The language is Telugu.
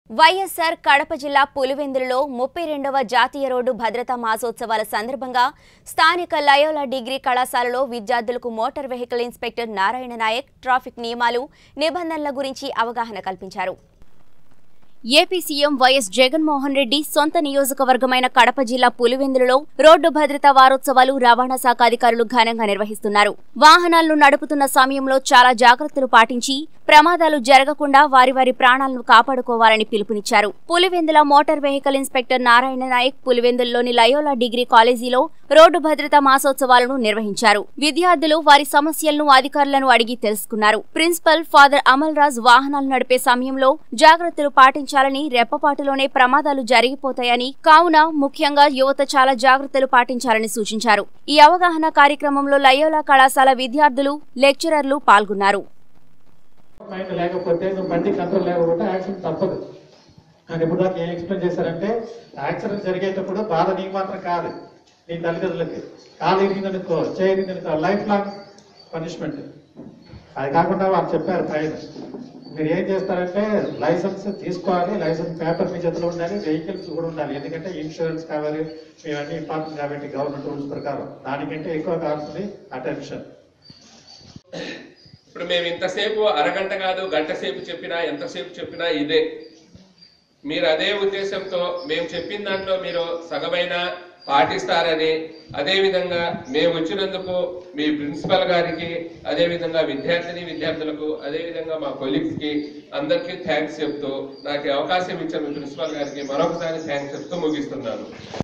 వైఎస్సార్ కడప జిల్లా పులివెందులలో ముప్పై రెండవ జాతీయ రోడ్డు భద్రతా మాసోత్సవాల సందర్భంగా స్థానిక లయోలా డిగ్రీ కళాశాలలో విద్యార్థులకు motor vehicle inspector Narayana Nayak traffic నియమాలు నిబంధనల గురించి అవగాహన కల్పించారు AP CM YS Jaganmohan Reddy సొంత నియోజకవర్గమైన కడప జిల్లా పులివెందులలో రోడ్డు భద్రతా వారోత్సవాలు రవాణా శాఖ అధికారులు ఘనంగా నిర్వహిస్తున్నారు వాహనాలను నడుపుతున్న సమయంలో చాలా జాగ్రత్తలు పాటించి ప్రమాదాలు జరగకుండా వారి వారి ప్రాణాలను కాపాడుకోవాలని పిలుపునిచ్చారు Pulivendula motor vehicle inspector Narayana Nayak పులివెందుల్లోని లయోలా డిగ్రీ కాలేజీలో రోడ్డు భద్రతా మాసోత్సవాలను నిర్వహించారు విద్యార్థులు వారి సమస్యలను అధికారులను అడిగి తెలుసుకున్నారు ప్రిన్సిపల్ ఫాదర్ అమల్ రాజ్ వాహనాలు నడిపే సమయంలో జాగ్రత్తలు పాటించాలని రెప్పపాటులోనే ప్రమాదాలు జరిగిపోతాయని కావున ముఖ్యంగా యువత చాలా జాగ్రత్తలు పాటించాలని సూచించారు ఈ అవగాహన కార్యక్రమంలో లయోలా కళాశాల విద్యార్థులు లెక్చరర్లు పాల్గొన్నారు మైండ్ లేకపోతే నువ్వు బండి కంట్రోల్ లేకపోతే యాక్సిడెంట్ తప్పదు అని ఇప్పుడు దాకా ఏం ఎక్స్ప్లెయిన్ చేశారంటే యాక్సిడెంట్ జరిగేటప్పుడు బాధ నీకు మాత్రం కాదు నీ తల్లిదండ్రులకి కాలు ఇరిగిందనుకో చేయరిందనుకో లైఫ్ లాంగ్ పనిష్మెంట్ అది కాకుండా వాళ్ళు చెప్పారు పైన మీరు ఏం చేస్తారంటే లైసెన్స్ తీసుకోవాలి లైసెన్స్ పేపర్ మీ చేతిలో ఉండాలి వెహికల్స్ కూడా ఉండాలి ఎందుకంటే ఇన్సూరెన్స్ కావాలి ఇవన్నీ ఇంపార్టెంట్ కాబట్టి గవర్నమెంట్ రూల్స్ ప్రకారం దానికంటే ఎక్కువ కావాల్సింది అటెన్షన్ ఇప్పుడు మేము ఇంతసేపు అరగంట కాదు గంట సేపు చెప్పినా ఎంతసేపు చెప్పినా ఇదే మీరు అదే ఉద్దేశంతో మేము చెప్పిన దాంట్లో మీరు సగమైన పాటిస్తారని అదే విధంగా మేము వచ్చినందుకు మీ ప్రిన్సిపల్ గారికి అదే విధంగా విద్యార్థిని విద్యార్థులకు అదే విధంగా మా కొలీగ్స్ కి అందరికీ థ్యాంక్స్ చెప్తూ నాకు ఈ అవకాశం ఇచ్చిన మీ ప్రిన్సిపల్ గారికి మరొకసారి థ్యాంక్స్ చెప్తూ ముగిస్తున్నాను